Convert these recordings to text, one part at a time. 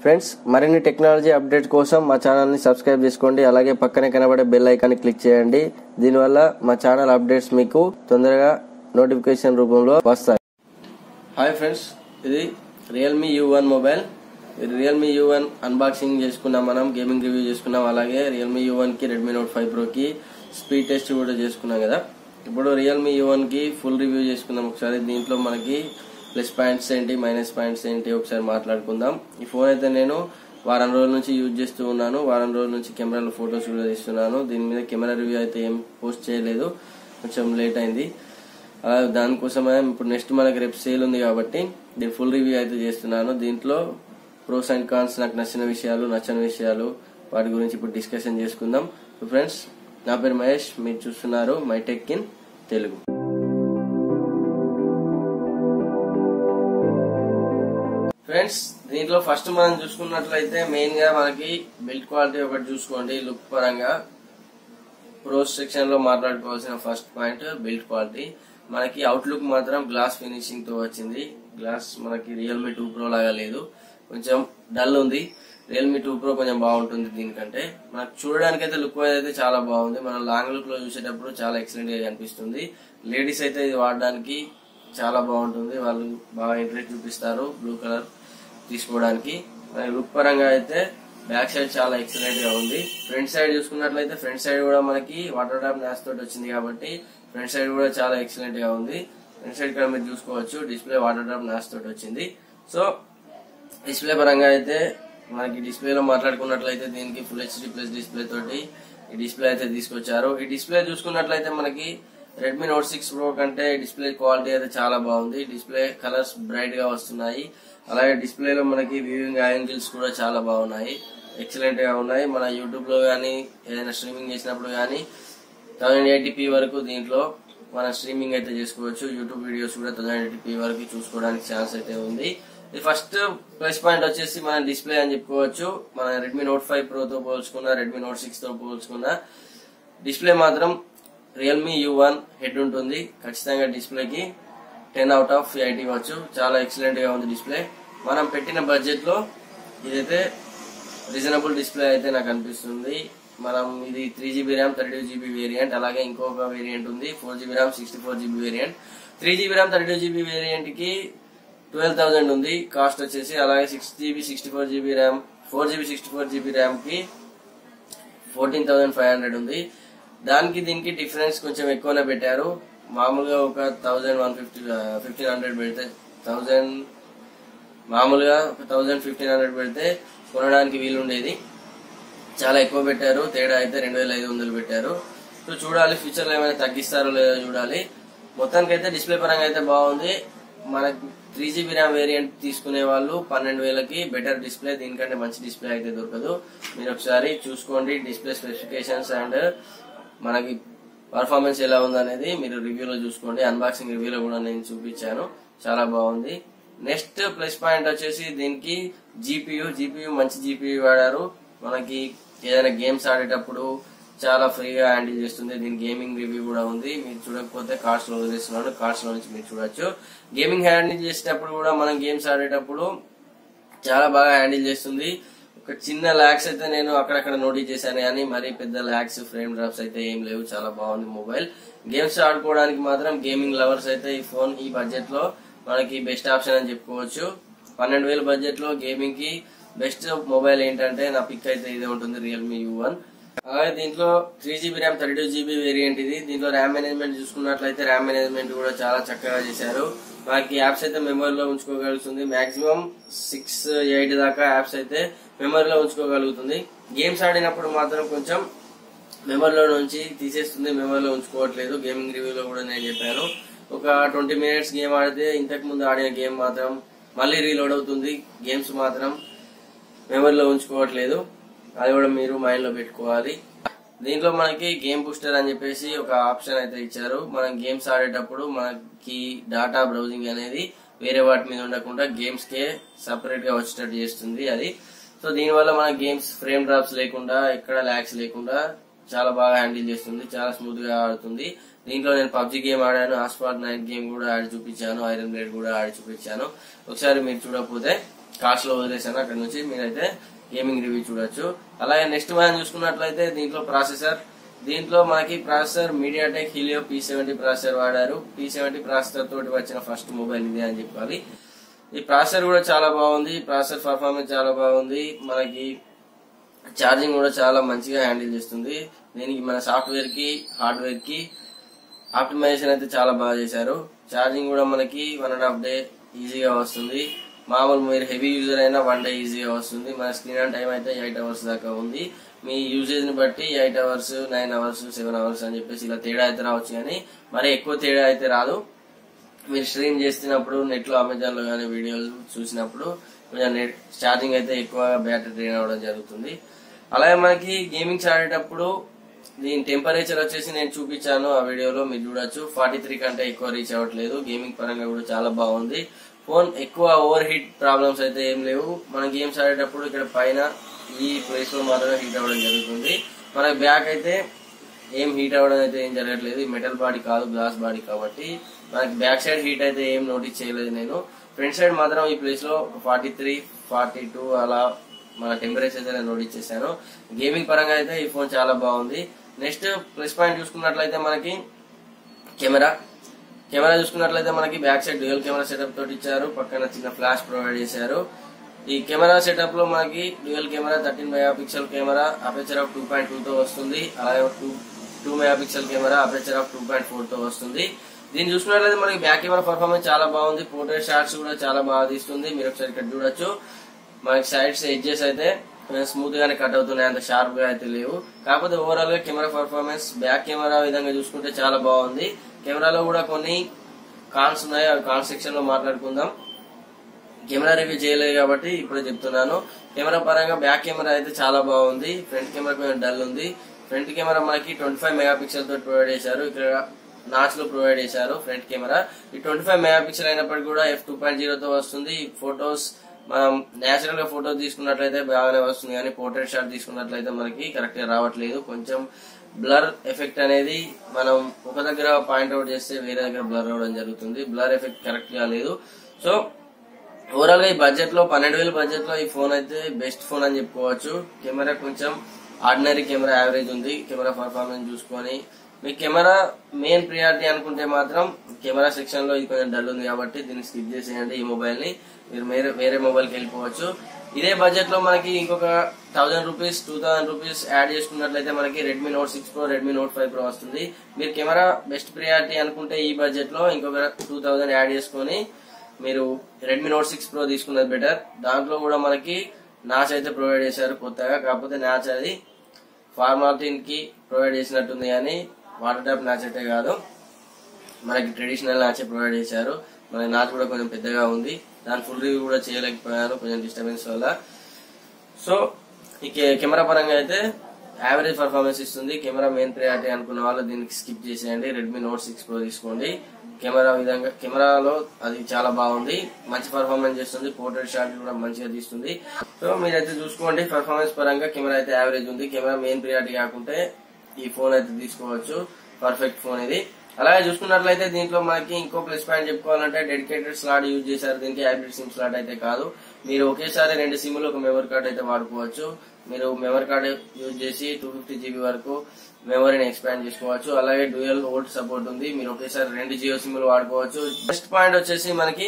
friends మరిన్ని technology update కోసం మా ఛానల్ని సబ్స్క్రైబ్ చేసుకోండి అలాగే పక్కనే కనబడే బెల్ ఐకాన్ని క్లిక్ చేయండి దీనివల్ల మా ఛానల్ అప్డేట్స్ మీకు తొందరగా నోటిఫికేషన్ రూపంలో వస్తాయి హాయ్ ఫ్రెండ్స్ ఇది రియల్మీ యూ వన్ మొబైల్ ఇది రియల్మీ యూ వన్ అన్బాక్సింగ్ చేసుకున్నాం మనం గేమింగ్ రివ్యూ చేసుకున్నాం అలాగే రియల్మీ యూ వన్ కి రెడ్మీ నోట్ ఫైవ్ ప్రో కి స్పీడ్ టెస్ట్ కూడా చేసుకున్నాం కదా ఇప్పుడు రియల్మీ యూ వన్ కి ఫుల్ రివ్యూ చేసుకుందాం ఒకసారి దీంట్లో మనకి ప్లస్ పాయింట్స్ ఏంటి మైనస్ పాయింట్స్ ఏంటి ఒకసారి మాట్లాడుకుందాం ఈ ఫోన్ అయితే నేను వారం రోజుల నుంచి యూజ్ చేస్తూ ఉన్నాను వారం రోజుల నుంచి కెమెరాలో ఫొటోస్ కూడా తీస్తున్నాను దీని మీద కెమెరా రివ్యూ అయితే ఏం పోస్ట్ చేయలేదు కొంచెం లేట్ అయింది ఆ, దానికోసమే ఇప్పుడు నెక్స్ట్ మనకి రేపు సేల్ ఉంది కాబట్టి దీని ఫుల్ రివ్యూ అయితే చేస్తున్నాను దీంట్లో ప్రోస్ అండ్ కాన్స్ నాకు నచ్చిన విషయాలు నచ్చని విషయాలు వాటి గురించి ఇప్పుడు డిస్కషన్ చేసుకుందాం సో ఫ్రెండ్స్ నా పేరు మహేష్ మీరు చూస్తున్నారు my tech in Telugu friends దీంట్లో ఫస్ట్ మనం చూసుకున్నట్లయితే మెయిన్ గా మనకి బిల్డ్ క్వాలిటీ ఒకటి చూసుకోండి లుక్ పరంగా ప్రోస్ సెక్షన్ లో మాట్లాడుకోవాల్సిన ఫస్ట్ పాయింట్ బిల్డ్ క్వాలిటీ మనకి అవుట్లుక్ మాత్రం గ్లాస్ ఫినిషింగ్ తో వచ్చింది గ్లాస్ మనకి రియల్మీ టూ ప్రో లాగా లేదు కొంచెం డల్ ఉంది రియల్మీ టూ ప్రో కొంచెం బాగుంటుంది దీనికంటే మనకు చూడడానికి అయితే లుక్ వైజ్ అయితే చాలా బాగుంది మనం లాంగ్ లుక్ లో చూసేటప్పుడు చాలా ఎక్సలెంట్ గా కనిపిస్తుంది లేడీస్ అయితే ఇది వాడడానికి చాలా బాగుంటుంది వాళ్ళు బాగా ఇంట్రెస్ట్ చూపిస్తారు బ్లూ కలర్ తీసుకోవడానికి మరి లుక్ పరంగా అయితే బ్యాక్ సైడ్ చాలా ఎక్సలెంట్ గా ఉంది ఫ్రంట్ సైడ్ చూసుకున్నట్లయితే ఫ్రంట్ సైడ్ కూడా మనకి వాటర్ డ్రాప్ మ్యాచ్ తోటి వచ్చింది కాబట్టి ఫ్రంట్ సైడ్ కూడా చాలా ఎక్సలెంట్ గా ఉంది ఫ్రంట్ సైడ్ ఇక్కడ మీరు చూసుకోవచ్చు డిస్ప్లే వాటర్ డ్రాప్ మ్యాచ్ తోటి వచ్చింది సో డిస్ప్లే పరంగా అయితే మనకి డిస్ప్లేలో మాట్లాడుకున్నట్లయితే దీనికి ఫుల్ హెచ్డి ప్లస్ డిస్ప్లే తోటి ఈ డిస్ప్లే అయితే తీసుకొచ్చారు ఈ డిస్ప్లే చూసుకున్నట్లయితే మనకి రెడ్మీ నోట్ సిక్స్ ప్రో కంటే డిస్ప్లే క్వాలిటీ అయితే చాలా బాగుంది డిస్ప్లే కలర్స్ బ్రైట్ గా వస్తున్నాయి అలాగే డిస్ప్లేలో మనకి వ్యూయింగ్ యాంగిల్స్ కూడా చాలా బాగున్నాయి ఎక్సలెంట్ గా ఉన్నాయి మన యూట్యూబ్ లో గానీ ఏదైనా స్ట్రీమింగ్ చేసినప్పుడు గానీ థౌసండ్ ఎయిటీపీ వరకు దీంట్లో మన స్ట్రీమింగ్ అయితే చేసుకోవచ్చు యూట్యూబ్ వీడియోస్ కూడా థౌసండ్ ఎయిటీపీ వరకు చూసుకోవడానికి ఛాన్స్ అయితే ఉంది ఇది ఫస్ట్ ప్లస్ పాయింట్ వచ్చేసి మన డిస్ప్లే అని చెప్పుకోవచ్చు మన రెడ్మీ నోట్ ఫైవ్ ప్రో తో పోల్చుకున్న రెడ్మీ నోట్ సిక్స్ తో పోల్చుకున్న డిస్ప్లే మాత్రం రియల్మీ యూ వన్ హెడ్ ఉంటుంది ఖచ్చితంగా డిస్ప్లేకి టెన్ అవుట్ ఆఫ్ ఎయిట్ ఇవ్వచ్చు చాలా ఎక్సలెంట్ గా ఉంది డిస్ప్లే మనం పెట్టిన బడ్జెట్ లో ఇదైతే రీజనబుల్ డిస్ప్లే అయితే నాకు అనిపిస్తుంది మనం ఇది three GB RAM thirty two GB variant అలాగే ఇంకొక వేరియంట్ ఉంది four GB RAM sixty four GB variant three GB RAM thirty two GB variant కి ట్వెల్వ్ థౌసండ్ ఉంది కాస్ట్ వచ్చేసి అలాగే six GB sixty four GB RAM four GB sixty four GB RAM కి fourteen thousand five hundred ఉంది దానికి దీనికి difference కొంచెం ఎక్కువనే పెట్టారు మామూలుగా ఒక thousand one fifty fifteen hundred పెడితే థౌజండ్ మామూలుగా ఒక థౌజండ్ ఫిఫ్టీన్ హండ్రెడ్ పెడితే కొనడానికి వీలుండేది చాలా ఎక్కువ పెట్టారు తేడా అయితే రెండు వేల ఐదు వందలు పెట్టారు సో చూడాలి ఫ్యూచర్ లో ఏమైనా తగ్గిస్తారో లేదో చూడాలి మొత్తానికి అయితే డిస్ప్లే పరంగా అయితే బాగుంది మనకి త్రీ జీబీ ర్యామ్ వేరియంట్ తీసుకునే వాళ్ళు పన్నెండు వేలకి బెటర్ డిస్ప్లే దీనికంటే మంచి డిస్ప్లే అయితే దొరకదు మీరు ఒకసారి చూసుకోండి డిస్ప్లే స్పెసిఫికేషన్స్ అండ్ మనకి పర్ఫార్మెన్స్ ఎలా ఉందనేది మీరు రివ్యూలో చూసుకోండి అన్బాక్సింగ్ రివ్యూలో కూడా నేను చూపించాను చాలా బాగుంది నెక్స్ట్ ప్లస్ పాయింట్ వచ్చేసి దీనికి జీపీయూ జీపీయూ మంచి జీపీయూ వాడారు మనకి ఏదైనా గేమ్స్ ఆడేటప్పుడు చాలా ఫ్రీగా హ్యాండిల్ చేస్తుంది దీని గేమింగ్ రివ్యూ కూడా ఉంది మీరు చూడకపోతే కార్డ్స్ లో వదిలేస్తున్నాను కార్డ్స్ లో నుంచి మీరు చూడొచ్చు గేమింగ్ హ్యాండిల్ చేసేటప్పుడు కూడా మనం గేమ్స్ ఆడేటప్పుడు చాలా బాగా హ్యాండిల్ చేస్తుంది ఒక చిన్న ల్యాక్స్ అయితే నేను అక్కడక్కడ నోటీస్ చేశాను కానీ మరీ పెద్ద ల్యాక్స్ ఫ్రేమ్ డ్రాప్స్ అయితే ఏం లేవు చాలా బాగుంది మొబైల్ గేమ్స్ ఆడుకోవడానికి మాత్రం గేమింగ్ లవర్స్ అయితే ఈ ఫోన్ ఈ బడ్జెట్ లో మనకి బెస్ట్ ఆప్షన్ అని చెప్పుకోవచ్చు పన్నెండు వేల బడ్జెట్ లో గేమింగ్ కి బెస్ట్ మొబైల్ ఏంటంటే నా పిక్ అయితే ఇదే ఉంటుంది రియల్మీ యూ వన్ అలాగే దీంట్లో three GB RAM thirty two GB variant ఇది దీంట్లో ర్యామ్ మేనేజ్మెంట్ చూసుకున్నట్లయితే ర్యామ్ మేనేజ్మెంట్ కూడా చాలా చక్కగా చేశారు మనకి యాప్స్ అయితే మెమరీలో ఉంచుకోగలుగుతుంది మాక్సిమం సిక్స్ ఎయిట్ దాకా యాప్స్ అయితే మెమరీలో ఉంచుకోగలుగుతుంది గేమ్స్ ఆడినప్పుడు మాత్రం కొంచెం మెమరీలో నుంచి తీసేస్తుంది మెమరీలో ఉంచుకోవట్లేదు గేమింగ్ రివ్యూలో కూడా నేను చెప్పాను ఒక ట్వంటీ మినిట్స్ గేమ్ ఆడితే ఇంతకు ముందు ఆడిన గేమ్ మాత్రం మళ్ళీ రీలోడ్ అవుతుంది గేమ్స్ మాత్రం మెమరీలో ఉంచుకోవట్లేదు అది కూడా మీరు మైండ్ లో పెట్టుకోవాలి దీంట్లో మనకి గేమ్ బూస్టర్ అని చెప్పేసి ఒక ఆప్షన్ అయితే ఇచ్చారు మనం గేమ్స్ ఆడేటప్పుడు మనకి డాటా బ్రౌజింగ్ అనేది వేరే వాటి మీద ఉండకుండా గేమ్స్ కే సపరేట్ గా వచ్చేటట్టు చేస్తుంది అది సో దీనివల్ల మన గేమ్స్ ఫ్రేమ్ డ్రాప్స్ లేకుండా ఎక్కడ ల్యాక్స్ లేకుండా చాలా బాగా హ్యాండిల్ చేస్తుంది చాలా స్మూత్ గా ఆడుతుంది దీంట్లో నేను పబ్జి గేమ్ ఆడాను ఆస్పాట్ నైట్ గేమ్ కూడా ఆడి చూపించాను ఐరన్ బ్లేడ్ కూడా ఆడి చూపించాను ఒకసారి మీరు చూడకపోతే కాస్ట్ లో వదిలేసాను అక్కడ నుంచి మీరైతే గేమింగ్ రివ్యూ చూడొచ్చు అలాగే నెక్స్ట్ మనం చూసుకున్నట్లయితే దీంట్లో ప్రాసెసర్ దీంట్లో మనకి processor MediaTek Helio P seventy processor వాడారు పీ సెవెంటీ ప్రాసెసర్ తోటి వచ్చిన ఫస్ట్ మొబైల్ ఇది అని చెప్పాలి ఈ ప్రాసెసర్ కూడా చాలా బాగుంది ప్రాసెసర్ పర్ఫార్మెన్స్ చాలా బాగుంది మనకి ఛార్జింగ్ కూడా చాలా మంచిగా హ్యాండిల్ చేస్తుంది దీనికి మన సాఫ్ట్వేర్ కి హార్డ్వేర్ కి ఆప్టిమైజేషన్ అయితే చాలా బాగా చేశారు ఛార్జింగ్ కూడా మనకి వన్ అండ్ హాఫ్ డే ఈజీగా వస్తుంది మామూలు మీరు హెవీ యూజర్ అయినా వన్ డే ఈజీగా వస్తుంది మన స్క్రీన్ ఆన్ టైం అయితే ఎయిట్ అవర్స్ దాకా ఉంది మీ యూజేజ్ ని బట్టి eight hours nine hours seven hours అని చెప్పేసి ఇలా తేడా అయితే రావచ్చు కానీ మరి ఎక్కువ తేడా అయితే రాదు మీరు స్ట్రీమ్ చేస్తున్నప్పుడు నెట్ లో అమెజాన్ లో కానీ వీడియోలు చూసినప్పుడు కొంచెం నెట్ ఛార్జింగ్ అయితే ఎక్కువ బ్యాటరీ డ్రైన్ అవ్వడం జరుగుతుంది అలాగే మనకి గేమింగ్స్ ఆడేటప్పుడు దీని టెంపరేచర్ వచ్చేసి నేను చూపించాను ఆ వీడియోలో మీరు చూడొచ్చు ఫార్టీ త్రీ కంటే ఎక్కువ రీచ్ అవ్వట్లేదు గేమింగ్ పరంగా కూడా చాలా బాగుంది ఫోన్ ఎక్కువ ఓవర్ హీట్ ప్రాబ్లమ్స్ అయితే ఏం లేవు మనం గేమ్స్ ఆడేటప్పుడు ఇక్కడ పైన ఈ ప్లేస్ లో మాత్రమే హీట్ అవ్వడం జరుగుతుంది మనకి బ్యాక్ అయితే ఏం హీట్ అవ్వడం అయితే ఏం జరగట్లేదు ఈ మెటల్ బాడీ కాదు గ్లాస్ బాడీ కాబట్టి మనకి బ్యాక్ సైడ్ హీట్ అయితే ఏం నోటీస్ చేయలేదు నేను ఫ్రంట్ సైడ్ మాత్రం ఈ ప్లేస్ లో ఫార్టీ త్రీ ఫార్టీ టూ అలా మన టెంపరేచర్ అయితే నోటీస్ చేశాను గేమింగ్ పరంగా అయితే ఈ ఫోన్ చాలా బాగుంది నెక్స్ట్ ప్లస్ పాయింట్ చూసుకున్నట్లయితే మనకి కెమెరా కెమెరా చూసుకున్నట్లయితే మనకి back side dual camera setup తోటి ఇచ్చారు పక్కన చిన్న ఫ్లాష్ ప్రొవైడ్ చేశారు ఈ కెమెరా సెటప్ లో మనకి dual camera thirteen megapixel camera aperture of two point two తో వస్తుంది అలాగే two two megapixel camera aperture of two point four తో వస్తుంది దీన్ని చూసుకున్నట్లయితే మనకి బ్యాక్ కెమెరా పర్ఫార్మెన్స్ చాలా బాగుంది పోర్ట్రేట్ షాట్స్ కూడా చాలా బాగా తీస్తుంది మీరు ఒకసారి ఇక్కడ చూడొచ్చు మనకి సైడ్స్ ఎడ్జెస్ అయితే కొంచెం స్మూత్ గానే కట్ అవుతున్నాయి అంత షార్ప్ గా అయితే లేవు కాకపోతే ఓవరాల్ గా కెమెరా పర్ఫార్మెన్స్ బ్యాక్ కెమెరా విధంగా చూసుకుంటే చాలా బాగుంది కెమెరాలో కూడా కొన్ని కాన్స్ ఉన్నాయి అవి కాన్స్ సెక్షన్ లో మాట్లాడుకుందాం కెమెరా రివ్యూ చేయలేదు కాబట్టి ఇప్పుడు చెప్తున్నాను కెమెరా పరంగా బ్యాక్ కెమెరా అయితే చాలా బాగుంది ఫ్రంట్ కెమెరా కొంచెం డల్ ఉంది ఫ్రంట్ కెమెరా మనకి ట్వంటీ ఫైవ్ మెగా పిక్సెల్ తోటి ప్రొవైడ్ చేశారు ఇక్కడ నాచ్ లో ప్రొవైడ్ చేశారు ఫ్రంట్ కెమెరా ఈ ట్వంటీ ఫైవ్ మెగా పిక్సెల్ అయినప్పటికీ కూడా ఎఫ్ టూ పాయింట్ జీరోతో వస్తుంది ఫొటోస్ మనం నేచురల్ గా ఫోటో తీసుకున్నట్లయితే బాగానే వస్తుంది కానీ పోర్ట్రేట్ షాట్ తీసుకున్నట్లయితే మనకి కరెక్ట్ గా రావట్లేదు కొంచెం బ్లర్ ఎఫెక్ట్ అనేది మనం ఒక దగ్గర పాయింట్ అవుట్ చేస్తే వేరే దగ్గర బ్లర్ అవ్వడం జరుగుతుంది బ్లర్ ఎఫెక్ట్ కరెక్ట్ గా లేదు సో ఓవరాల్ గా ఈ బడ్జెట్ లో పన్నెండు వేల బడ్జెట్ లో ఈ ఫోన్ అయితే బెస్ట్ ఫోన్ అని చెప్పుకోవచ్చు కెమెరా కొంచెం ఆర్డినరీ కెమెరా యావరేజ్ ఉంది కెమెరా పర్ఫార్మెన్స్ చూసుకొని మీ కెమెరా మెయిన్ ప్రియారిటీ అనుకుంటే మాత్రం కెమెరా సెక్షన్ లో ఇది కొంచెం డల్ ఉంది కాబట్టి దీన్ని స్కిప్ చేసేయండి ఈ మొబైల్ ని మీరు వేరే వేరే మొబైల్ కి వెళ్ళిపోవచ్చు ఇదే బడ్జెట్ లో మనకి ఇంకొక thousand rupees two thousand rupees add చేసుకున్నట్లయితే మనకి Redmi Note six Pro Redmi Note five Pro వస్తుంది మీరు కెమెరా బెస్ట్ ప్రియారిటీ అనుకుంటే ఈ బడ్జెట్ లో ఇంకొక టూ థౌసండ్ యాడ్ చేసుకొని మీరు రెడ్మీ నోట్ సిక్స్ ప్రో తీసుకున్నది బెటర్ దాంట్లో కూడా మనకి నాచ్ అయితే ప్రొవైడ్ చేశారు కొత్తగా కాకపోతే నాచ్ అది ఫార్మాలిటీన్ కి ప్రొవైడ్ చేసినట్టుంది కానీ వాటర్ ట్యాప్ నాచ్ అయితే కాదు మనకి ట్రెడిషనల్ నాచే ప్రొవైడ్ చేశారు మన నాచ్ కూడా కొంచెం పెద్దగా ఉంది దాని ఫుల్ రివ్యూ కూడా చేయలేకపోయాను కొంచెం డిస్టర్బెన్స్ వల్ల సో ఈ కె- కెమెరా పరంగా అయితే యావరేజ్ పర్ఫార్మెన్స్ ఇస్తుంది కెమెరా మెయిన్ ప్రయారిటీ అనుకున్న వాళ్ళు దీనికి స్కిప్ చేసేయండి రెడ్మీ నోట్ సిక్స్ ప్రో తీసుకోండి కెమెరా విధంగా కెమెరాలో అది చాలా బాగుంది మంచి పర్ఫార్మెన్స్ చేస్తుంది పోర్ట్రేట్ షాట్ కూడా మంచిగా తీస్తుంది సో మీరైతే చూసుకోండి పర్ఫార్మెన్స్ పరంగా కెమెరా అయితే యావరేజ్ ఉంది కెమెరా మెయిన్ ప్రియారిటీ కాకుంటే ఈ ఫోన్ అయితే తీసుకోవచ్చు పర్ఫెక్ట్ ఫోన్ ఇది అలాగే చూసుకున్నట్లయితే దీంట్లో మనకి ఇంకో ప్లస్ పాయింట్ చెప్పుకోవాలంటే డెడికేటెడ్ స్లాట్ యూజ్ చేశారు దీనికి హైబ్రిడ్ సిమ్ స్లాట్ అయితే కాదు మీరు ఒకేసారి రెండు సిమ్లు ఒక మెమరీ కార్డ్ అయితే వాడుకోవచ్చు మీరు మెమరీ కార్డ్ యూజ్ చేసి టూ ఫిఫ్టీ జీబీ వరకు మెమరీని ఎక్స్పాండ్ చేసుకోవచ్చు అలాగే డ్యూయల్ ఓల్డ్ సపోర్ట్ ఉంది మీరు ఒకేసారి రెండు జియో సిమ్లు వాడుకోవచ్చు నెక్స్ట్ పాయింట్ వచ్చేసి మనకి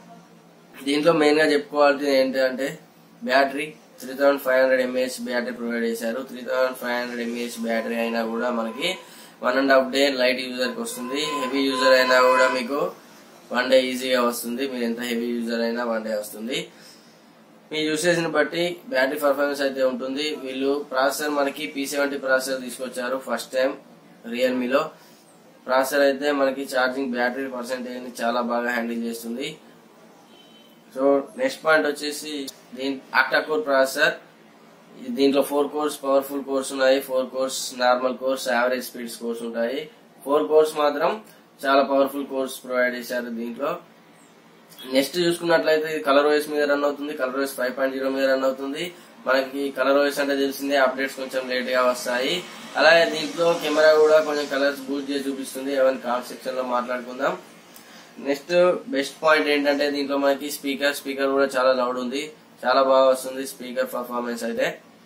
దీంట్లో మెయిన్ గా చెప్పుకోవాల్సింది ఏంటంటే battery three thousand five hundred mAh battery provide చేశారు three thousand five hundred mAh battery అయినా కూడా మనకి one and half day light user కి వస్తుంది హెవీ యూజర్ అయినా కూడా మీకు వన్ డే ఈజీగా వస్తుంది మీరు ఎంత హెవీ యూజర్ అయినా వన్ డే వస్తుంది మీ యూసేజ్ ని బట్టి బ్యాటరీ పర్ఫార్మెన్స్ అయితే ఉంటుంది వీళ్ళు ప్రాసెసర్ మనకి పీ సెవెంటీ ప్రాసెసర్ తీసుకొచ్చారు ఫస్ట్ టైం రియల్మీలో ప్రాసెసర్ అయితే మనకి ఛార్జింగ్ బ్యాటరీ పర్సెంటేజ్ ని చాలా బాగా హ్యాండిల్ చేస్తుంది సో నెక్స్ట్ పాయింట్ వచ్చేసి దీని ఆక్టా కోర్ ప్రాసెసర్ దీంట్లో ఫోర్ కోర్స్ పవర్ఫుల్ కోర్స్ ఉన్నాయి four cores normal cores average speeds cores ఉంటాయి ఫోర్ కోర్స్ మాత్రం చాలా పవర్ఫుల్ కోర్స్ ప్రొవైడ్ చేశారు దీంట్లో నెక్స్ట్ చూసుకున్నట్లయితే ఇది కలర్ ఓఎస్ మీద రన్ అవుతుంది Color OS five point zero మీద రన్ అవుతుంది మనకి కలర్ ఓఎస్ అంటే తెలిసిందే అప్డేట్స్ కొంచెం లేట్ గా వస్తాయి అలాగే దీంట్లో కెమెరా కూడా కొంచెం కలర్స్ బూస్ట్ చేసి చూపిస్తుంది ఎవరి కాల్ సెక్షన్ లో మాట్లాడుకుందాం నెక్స్ట్ బెస్ట్ పాయింట్ ఏంటంటే దీంట్లో మనకి స్పీకర్ స్పీకర్ కూడా చాలా లౌడ్ ఉంది చాలా బాగా వస్తుంది స్పీకర్ పర్ఫార్మెన్స్ అయితే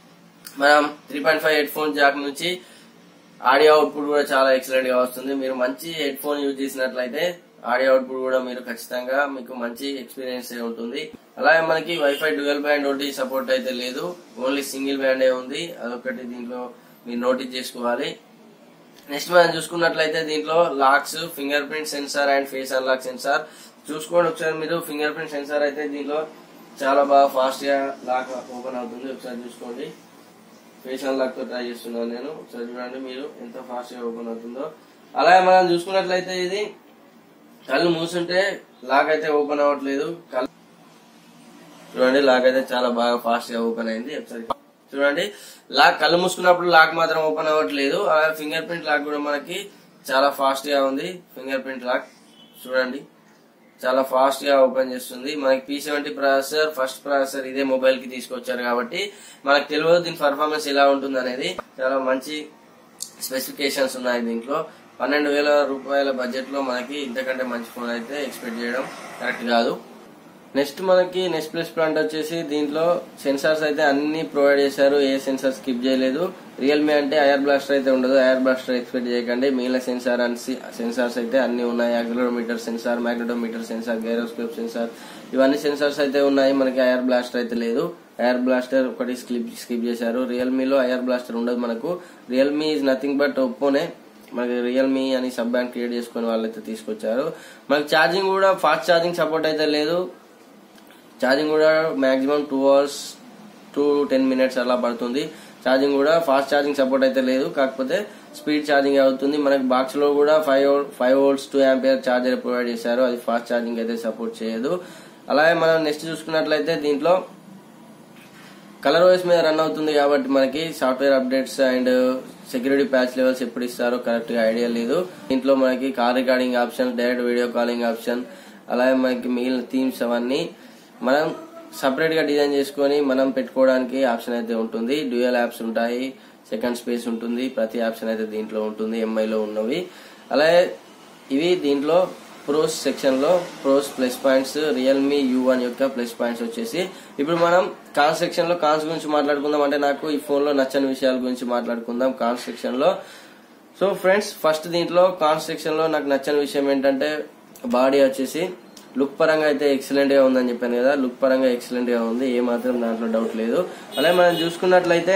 మనం three point five headphone jack నుంచి ఆడియో అవుట్పుట్ కూడా చాలా ఎక్సలెంట్ గా వస్తుంది మీరు మంచి హెడ్ ఫోన్ యూజ్ చేసినట్లయితే ఆడియో అవుట్పుట్ కూడా మీరు ఖచ్చితంగా మీకు మంచి ఎక్స్పీరియన్స్ ఉంటుంది అలాగే మనకి వైఫై డ్యూయల్ బ్యాండ్ ఒకటి సపోర్ట్ అయితే లేదు ఓన్లీ సింగిల్ బ్యాండే ఉంది అదొకటి దీంట్లో మీరు నోటీస్ చేసుకోవాలి నెక్స్ట్ మనం చూసుకున్నట్లయితే దీంట్లో locks fingerprint sensor and face unlock sensor చూసుకోండి ఒకసారి మీరు ఫింగర్ ప్రింట్ సెన్సార్ అయితే దీంట్లో చాలా బాగా ఫాస్ట్ గా లాక్ ఓపెన్ అవుతుంది ఒకసారి చూసుకోండి ఫేస్ అన్లాక్ తో ట్రై చేస్తున్నాను నేను ఒకసారి చూడండి మీరు ఎంత ఫాస్ట్ గా ఓపెన్ అవుతుందో అలాగే మనం చూసుకున్నట్లయితే ఇది కళ్ళు మూసుంటే లాక్ అయితే ఓపెన్ అవ్వట్లేదు కళ్ళు చూడండి లాక్ అయితే చాలా బాగా ఫాస్ట్ గా ఓపెన్ అయింది ఒకసారి చూడండి లాక్ కళ్ళు మూసుకున్నప్పుడు లాక్ మాత్రం ఓపెన్ అవ్వట్లేదు అలాగే ఫింగర్ ప్రింట్ లాక్ కూడా మనకి చాలా ఫాస్ట్ గా ఉంది ఫింగర్ ప్రింట్ లాక్ చూడండి చాలా ఫాస్ట్ గా ఓపెన్ చేస్తుంది మనకి P seventy processor first processor ఇదే మొబైల్ కి తీసుకొచ్చారు కాబట్టి మనకు తెలియదు దీని పర్ఫార్మెన్స్ ఎలా ఉంటుంది అనేది చాలా మంచి స్పెసిఫికేషన్స్ ఉన్నాయి దీంట్లో పన్నెండు వేల రూపాయల బడ్జెట్ లో మనకి ఇంతకంటే మంచి ఫోన్ అయితే ఎక్స్పెక్ట్ చేయడం కరెక్ట్ కాదు నెక్స్ట్ మనకి నెక్స్ట్ ప్లస్ ప్లాంట్ వచ్చేసి దీంట్లో సెన్సార్స్ అయితే అన్ని ప్రొవైడ్ చేశారు ఏ సెన్సార్ స్కిప్ చేయలేదు రియల్మీ అంటే ఐఆర్ బ్లాస్టర్ అయితే ఉండదు ఐఆర్ బ్లాస్టర్ ఎక్స్పెక్ట్ చేయకండి మిగిలిన సెన్సార్ అండ్ సెన్సార్స్ అయితే అన్ని ఉన్నాయి accelerometer sensor magnetometer sensor gyroscope sensor ఇవన్నీ సెన్సార్స్ అయితే ఉన్నాయి మనకి ఐఆర్ బ్లాస్టర్ అయితే లేదు ఐఆర్ బ్లాస్టర్ ఒకటి స్కిప్ స్కిప్ చేశారు రియల్మీలో ఐఆర్ బ్లాస్టర్ ఉండదు మనకు రియల్మీ ఈజ్ నథింగ్ బట్ ఒప్పోనే మనకి రియల్మీ అని సబ్ బ్యాండ్ క్రియేట్ చేసుకుని వాళ్ళైతే తీసుకొచ్చారు మనకి ఛార్జింగ్ కూడా ఫాస్ట్ ఛార్జింగ్ సపోర్ట్ అయితే లేదు ఛార్జింగ్ కూడా maximum two hours two ten minutes అలా పడుతుంది ఛార్జింగ్ కూడా ఫాస్ట్ ఛార్జింగ్ సపోర్ట్ అయితే లేదు కాకపోతే స్పీడ్ ఛార్జింగ్ అవుతుంది మనకి బాక్స్ లో కూడా five five volts two ampere charger provide చేశారు అది ఫాస్ట్ ఛార్జింగ్ అయితే సపోర్ట్ చేయదు అలాగే మనం నెక్స్ట్ చూసుకున్నట్లయితే దీంట్లో కలర్ వైస్ మీద రన్ అవుతుంది కాబట్టి మనకి software updates and security patch levels ఎప్పుడు ఇస్తారో కరెక్ట్ గా ఐడియా లేదు దీంట్లో మనకి car recording option direct video calling option అలాగే మనకి మిగిలిన థీమ్స్ అవన్నీ మనం సపరేట్ గా డిజైన్ చేసుకొని మనం పెట్టుకోవడానికి ఆప్షన్ అయితే ఉంటుంది డ్యూయల్ యాప్స్ ఉంటాయి సెకండ్ స్పేస్ ఉంటుంది ప్రతి ఆప్షన్ అయితే దీంట్లో ఉంటుంది ఎంఐ లో ఉన్నవి అలాగే ఇవి దీంట్లో ప్రోస్ సెక్షన్ లో pros plus points Realme U one యొక్క ప్లస్ పాయింట్స్ వచ్చేసి ఇప్పుడు మనం కాన్స్ సెక్షన్ లో కాన్స్ గురించి మాట్లాడుకుందాం అంటే నాకు ఈ ఫోన్ లో నచ్చని విషయాల గురించి మాట్లాడుకుందాం కాన్స్ సెక్షన్ లో సో ఫ్రెండ్స్ ఫస్ట్ దీంట్లో కాన్స్ సెక్షన్ లో నాకు నచ్చని విషయం ఏంటంటే బాడీ వచ్చేసి లుక్ పరంగా అయితే ఎక్సలెంట్ గా ఉందని చెప్పాను కదా లుక్ పరంగా ఎక్సలెంట్ గా ఉంది ఏ మాత్రం దాంట్లో డౌట్ లేదు అలాగే మనం చూసుకున్నట్లయితే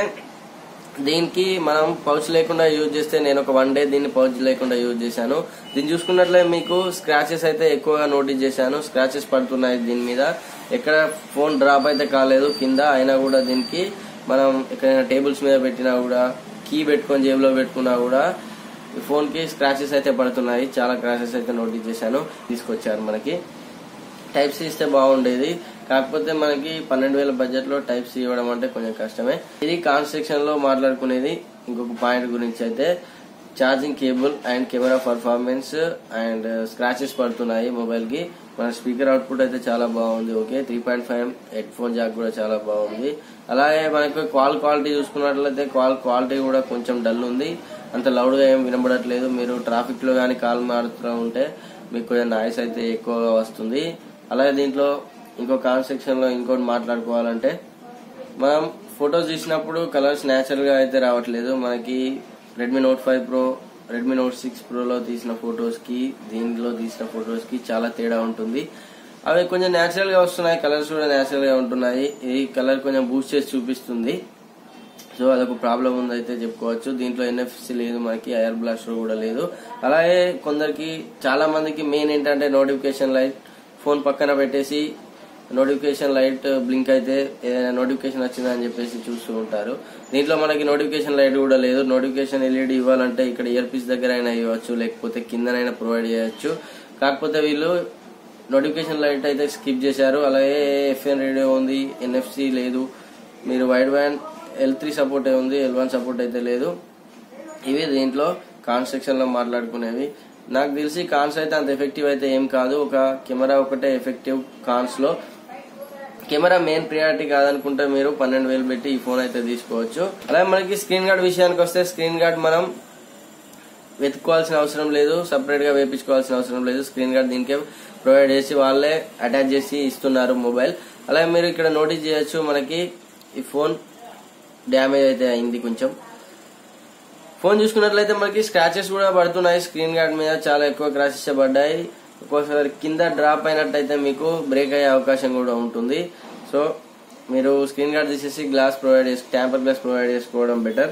దీనికి మనం పౌచ్ లేకుండా యూజ్ చేస్తే నేను ఒక వన్ డే దీన్ని పౌచ్ లేకుండా యూజ్ చేశాను దీన్ని చూసుకున్నట్లయితే మీకు స్క్రాచెస్ అయితే ఎక్కువగా నోటీస్ చేశాను స్క్రాచెస్ పడుతున్నాయి దీని మీద ఎక్కడ ఫోన్ డ్రాప్ అయితే కాలేదు కింద అయినా కూడా దీనికి మనం ఎక్కడైనా టేబుల్స్ మీద పెట్టినా కూడా కీ పెట్టుకొని జేబులో పెట్టుకున్నా కూడా ఈ ఫోన్ కి స్క్రాచెస్ అయితే పడుతున్నాయి చాలా క్రాచెస్ అయితే నోటీస్ చేశాను తీసుకొచ్చారు మనకి టైప్ సి ఇస్తే బాగుండేది కాకపోతే మనకి పన్నెండు వేల బడ్జెట్ లో టైప్ సి ఇవ్వడం అంటే కొంచెం కష్టమే ఇది కాన్స్ట్రక్షన్ లో మాట్లాడుకునేది ఇంకొక పాయింట్ గురించి అయితే charging cable and camera performance and scratches పడుతున్నాయి మొబైల్ కి మన స్పీకర్ అవుట్పుట్ అయితే చాలా బాగుంది okay three point five headphone jack కూడా చాలా బాగుంది అలాగే మనకు కాల్ క్వాలిటీ చూసుకున్నట్లయితే కాల్ క్వాలిటీ కూడా కొంచెం డల్ ఉంది అంత లౌడ్ గా ఏం వినబడట్లేదు మీరు ట్రాఫిక్ లో కానీ కాల్ మారుతూ ఉంటే మీకు కొంచెం నాయిస్ అయితే ఎక్కువగా వస్తుంది అలాగే దీంట్లో ఇంకో కాన్ సెక్షన్ లో ఇంకోటి మాట్లాడుకోవాలంటే మనం ఫొటోస్ తీసినప్పుడు కలర్స్ న్యాచురల్ గా అయితే రావట్లేదు మనకి Redmi Note five Pro Redmi Note six ప్రోలో తీసిన ఫొటోస్ కి దీంట్లో తీసిన ఫొటోస్ కి చాలా తేడా ఉంటుంది అవి కొంచెం న్యాచురల్ గా వస్తున్నాయి కలర్స్ కూడా న్యాచురల్ గా ఉంటున్నాయి ఈ కలర్ కొంచెం బూస్ట్ చేసి చూపిస్తుంది సో అదొక ప్రాబ్లం ఉంది అయితే చెప్పుకోవచ్చు దీంట్లో ఎన్ఎఫ్సి లేదు మనకి ఎయిర్ బ్లాస్టర్ కూడా లేదు అలాగే కొందరికి చాలా మందికి మెయిన్ ఏంటంటే నోటిఫికేషన్ లైట్ ఫోన్ పక్కన పెట్టేసి నోటిఫికేషన్ లైట్ బ్లింక్ అయితే ఏదైనా నోటిఫికేషన్ వచ్చిందని చెప్పేసి చూస్తూ ఉంటారు దీంట్లో మనకి నోటిఫికేషన్ లైట్ కూడా లేదు నోటిఫికేషన్ ఎల్ఈడి ఇవ్వాలంటే ఇక్కడ ఇయర్ పీస్ దగ్గర అయినా ఇవ్వచ్చు లేకపోతే కిందనైనా ప్రొవైడ్ చేయొచ్చు కాకపోతే వీళ్ళు నోటిఫికేషన్ లైట్ అయితే స్కిప్ చేశారు అలాగే ఎఫ్ఎన్ రేడియో ఉంది ఎన్ఎఫ్సి లేదు మీరు wide band L three support ఉంది ఎల్ వన్ సపోర్ట్ అయితే లేదు ఇవి దీంట్లో కాన్స్ సెక్షన్ లో మాట్లాడుకునేవి నాకు తెలిసి కాన్స్ అయితే అంత ఎఫెక్టివ్ అయితే ఏం కాదు ఒక కెమెరా ఒకటే ఎఫెక్టివ్ కాన్స్ లో కెమెరా మెయిన్ ప్రియారిటీ కాదనుకుంటే మీరు పన్నెండు వేలు పెట్టి ఈ ఫోన్ అయితే తీసుకోవచ్చు అలాగే మనకి స్క్రీన్ గార్డ్ విషయానికి వస్తే స్క్రీన్ గార్డ్ మనం వెతుక్కోవాల్సిన అవసరం లేదు సపరేట్ గా వేపించుకోవాల్సిన అవసరం లేదు స్క్రీన్ గార్డ్ దీనికే ప్రొవైడ్ చేసి వాళ్ళే అటాచ్ చేసి ఇస్తున్నారు మొబైల్ అలాగే మీరు ఇక్కడ నోటీస్ చేయొచ్చు మనకి ఈ ఫోన్ డ్యామేజ్ అయితే అయింది కొంచెం ఫోన్ చూసుకున్నట్లయితే మనకి స్క్రాచెస్ కూడా పడుతున్నాయి స్క్రీన్ గార్డ్ మీద చాలా ఎక్కువ క్రాచెస్ పడ్డాయి ఒక్కోసారి కింద డ్రాప్ అయినట్టయితే మీకు బ్రేక్ అయ్యే అవకాశం కూడా ఉంటుంది సో మీరు స్క్రీన్ గార్డ్ తీసేసి గ్లాస్ ప్రొవైడ్ చేసి ట్యాంపర్ గ్లాస్ ప్రొవైడ్ చేసుకోవడం బెటర్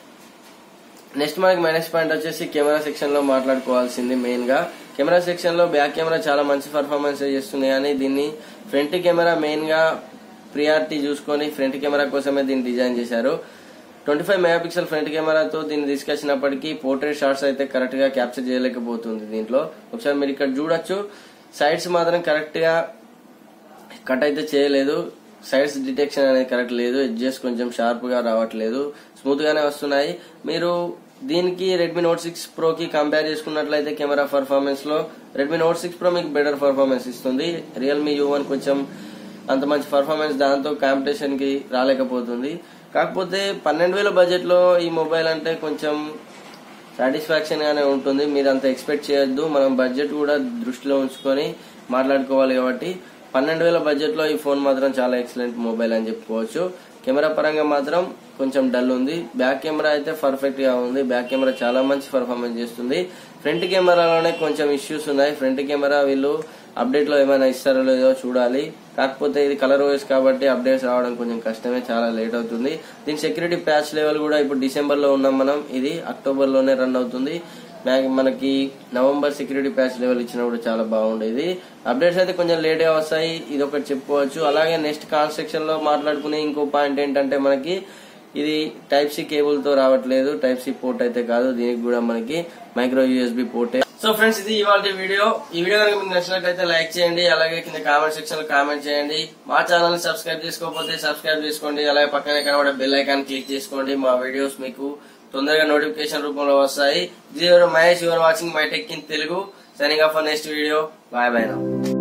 నెక్స్ట్ మనకి మైనస్ పాయింట్ వచ్చేసి కెమెరా సెక్షన్ లో మాట్లాడుకోవాల్సింది మెయిన్ గా కెమెరా సెక్షన్ లో బ్యాక్ కెమెరా చాలా మంచి పర్ఫార్మెన్స్ చేస్తుంది కానీ దీన్ని ఫ్రంట్ కెమెరా మెయిన్ గా ప్రియారిటీ చూసుకొని ఫ్రంట్ కెమెరా కోసమే దీన్ని డిజైన్ చేశారు twenty five megapixel front కెమెరాతో దీన్ని తీసుకొచ్చినప్పటికీ పోర్ట్రేట్ షాట్స్ అయితే కరెక్ట్ గా క్యాప్చర్ చేయలేకపోతుంది దీంట్లో ఒకసారి మీరు ఇక్కడ చూడొచ్చు సైడ్స్ మాత్రం కరెక్ట్ గా కట్ అయితే చేయలేదు సైడ్స్ డిటెక్షన్ అనేది కరెక్ట్ లేదు ఎడ్జెస్ కొంచెం షార్ప్ గా రావట్లేదు స్మూత్ గానే వస్తున్నాయి మీరు దీనికి రెడ్మీ నోట్ సిక్స్ ప్రో కి కంపేర్ చేసుకున్నట్లయితే కెమెరా పర్ఫార్మెన్స్ లో రెడ్మీ నోట్ సిక్స్ ప్రో మీకు బెటర్ పర్ఫార్మెన్స్ ఇస్తుంది రియల్మీ యూ వన్ కొంచెం అంత మంచి పర్ఫార్మెన్స్ దాంతో కాంపిటీషన్ కి రాలేకపోతుంది కాకపోతే పన్నెండు వేల బడ్జెట్ లో ఈ మొబైల్ అంటే కొంచెం సాటిస్ఫాక్షన్ గానే ఉంటుంది మీరు అంత ఎక్స్పెక్ట్ చేయొద్దు మనం బడ్జెట్ కూడా దృష్టిలో ఉంచుకొని మాట్లాడుకోవాలి కాబట్టి పన్నెండు వేల బడ్జెట్ లో ఈ ఫోన్ మాత్రం చాలా ఎక్సలెంట్ మొబైల్ అని చెప్పుకోవచ్చు కెమెరా పరంగా మాత్రం కొంచెం డల్ ఉంది బ్యాక్ కెమెరా అయితే పర్ఫెక్ట్ గా ఉంది బ్యాక్ కెమెరా చాలా మంచి పర్ఫార్మెన్స్ చేస్తుంది ఫ్రంట్ కెమెరాలోనే కొంచెం ఇష్యూస్ ఉన్నాయి ఫ్రంట్ కెమెరా వీళ్ళు అప్డేట్ లో ఏమైనా ఇస్తారో లేదో చూడాలి కాకపోతే ఇది కలర్ ఓఎస్ కాబట్టి అప్డేట్స్ రావడం కొంచెం కష్టమే చాలా లేట్ అవుతుంది దీని సెక్యూరిటీ ప్యాచ్ లెవెల్ కూడా ఇప్పుడు డిసెంబర్ లో ఉన్నాం మనం ఇది అక్టోబర్ లోనే రన్ అవుతుంది మ్యాక్ మనకి నవంబర్ సెక్యూరిటీ ప్యాచ్ లెవెల్ ఇచ్చినప్పుడు చాలా బాగుండేది అప్డేట్స్ అయితే కొంచెం లేట్ గా వస్తాయి ఇది ఒకటి చెప్పుకోవచ్చు అలాగే నెక్స్ట్ కాన్స్ట్రక్షన్ లో మాట్లాడుకునే ఇంకో పాయింట్ ఏంటంటే మనకి ఇది టైప్ సి కేబుల్ తో రావట్లేదు టైప్ సి పోర్ట్ అయితే కాదు దీనికి కూడా మనకి మైక్రో యూఎస్బి పోర్టే సో ఫ్రెండ్స్ ఇది ఇవాళ వీడియో ఈ వీడియో కనుక మీకు నచ్చినట్లయితే లైక్ చేయండి అలాగే కింద కామెంట్ సెక్షన్ లో కామెంట్ చేయండి మా ఛానల్ ని సబ్స్క్రైబ్ చేసుకోకపోతే సబ్స్క్రైబ్ చేసుకోండి అలాగే పక్కనే కనబడే బెల్ ఐకాన్ క్లిక్ చేసుకోండి మా వీడియోస్ మీకు తొందరగా నోటిఫికేషన్ రూపంలో వస్తాయి జీరో Mahesh your watching my tech in Telugu signing off next video bye bye నా